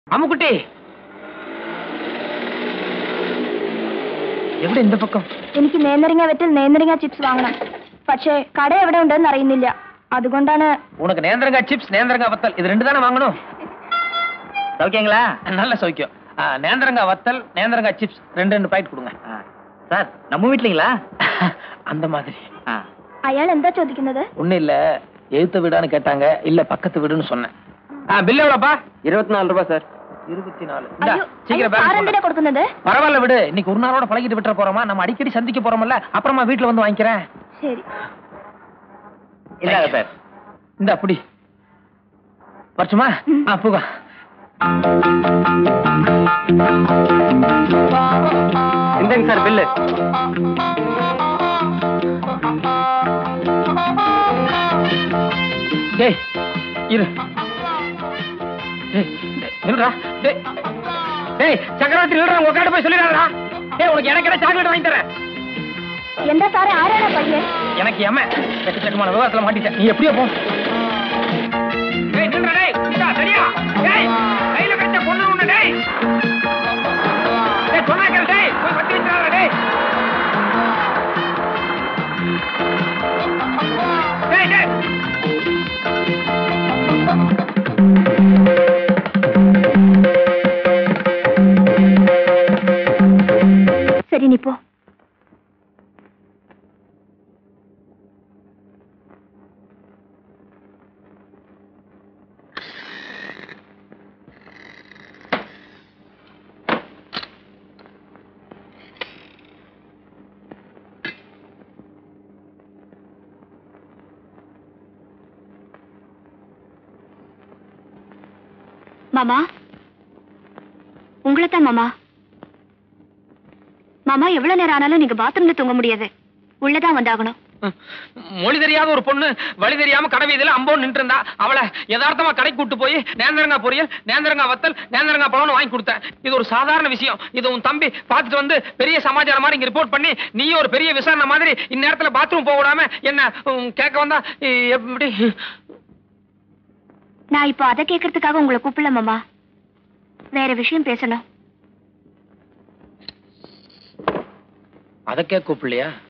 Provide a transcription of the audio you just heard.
அம்முக்குட்டி എവിടെ இந்த பக்கம் എനിക്ക് നേന്ത്രങ്ങ വെറ്റിൽ നേന്ത്രങ്ങ ചിപ്സ് വാങ്ങണം പക്ഷേ കട എവിടെ ഉണ്ടെന്ന് അറിയുന്നില്ല അതുകൊണ്ടാണ് உனக்கு நேந்திரங்காய் சிப்ஸ் நேந்திரங்காய் வத்தல் இது ரெண்டு தானே வாங்கணும் சௌக்கியங்களா நல்ல சௌக்கியம் ஆ, நேந்திரங்காய் வத்தல் நேந்திரங்காய் சிப்ஸ் ரெண்டு ரெண்டு பாக்கெட் கொடுங்க ஆ, சார் நம்ம வீட்லீங்களா அந்த மாதிரி ஆ, അയാൾ എന്താ ചോദിക്കുന്നത് ஒண்ணும் இல்ல எழுத்த வீடான்னு கேட்டாங்க இல்ல பக்கத்து வீடுன்னு சொன்னேன் ஆ பில் எவ்வளோப்பா இருபத்தி நாலு ரூபாய் சார் இருபத்தி நாலு இந்தா, അയ്യോ சீக்கிரம் സാർ பேலன்ஸ் എന്തിനാ போடு. കൊടുക്കുന്നത് பரவாயில்ல விடு இன்னைக்கு ஒரு நாளோட பழகிட்டு விட்டுற போறோமா நம்ம அடிக்கடி சந்திக்க போறோம்ல அப்புறமா வீட்டுல வந்து வாங்கிக்கிறேன் ശരി இந்தாங்க சார் இந்த அப்படி வரட்டுமா ம். ஆ போக இந்தாங்க சார் பில்லு டேய் இரு டேய் டேய், நில்றா டேய் டேய் சக்கரவர்த்தி நில்றா உங்க கிட்ட போய் சொல்லிடுறா டேய் உனக்கு எனக்கு என்ன சாக்லேட் வாங்கி தரேன் എന്താ സാറേ ആരാണ് പയ്യൻ எனக்கு எம எக்கச்சக்கமான விவகாரத்துல மாட்டிட்டேன் நீ எப்படியோ போ டேய் நில்றா டேய் இந்தா சரியா டேய் கையில கட்ட பொண்ணு ஒண்ணு டேய் டேய் சொன்னாக்கல் டேய் போய் வண்டி வச்சுறாரா டேய் டேய் டேய் சரி நீ போ மாமா உங்களைத்தான் மாமா மாமா எவ்வளவு நேரம் ஆனாலும் நீங்க பாத்ரூம்ல தூங்க முடியாது உள்ளதான் வந்தாகணும் மொழி தெரியாத ஒரு பொண்ணு வழி தெரியாம கடை வீதியில அம்போன்னு நின்று இருந்தா அவளை யதார்த்தமா கடைக்கு கூட்டு போய் நேந்திரங்காய் பொரியல் நேந்திரங்காய் வத்தல் நேந்திரங்காய் பழம்னு வாங்கி கொடுத்தேன் இது ஒரு சாதாரண விஷயம் இது உன் தம்பி பார்த்துட்டு வந்து பெரிய சமாச்சாரம் மாதிரி இங்க ரிப்போர்ட் பண்ணி நீயும் ஒரு பெரிய விசாரணை மாதிரி இந்நேரத்துல பாத்ரூம் போக விடாம என்ன உம், கேட்க வந்தா இ- எப்படி நான் இப்போ அதை கேட்கறதுக்காக உங்களை கூப்பிடல மாமா வேற விஷயம் பேசணும் அதை கேட்க கூப்பிடலையா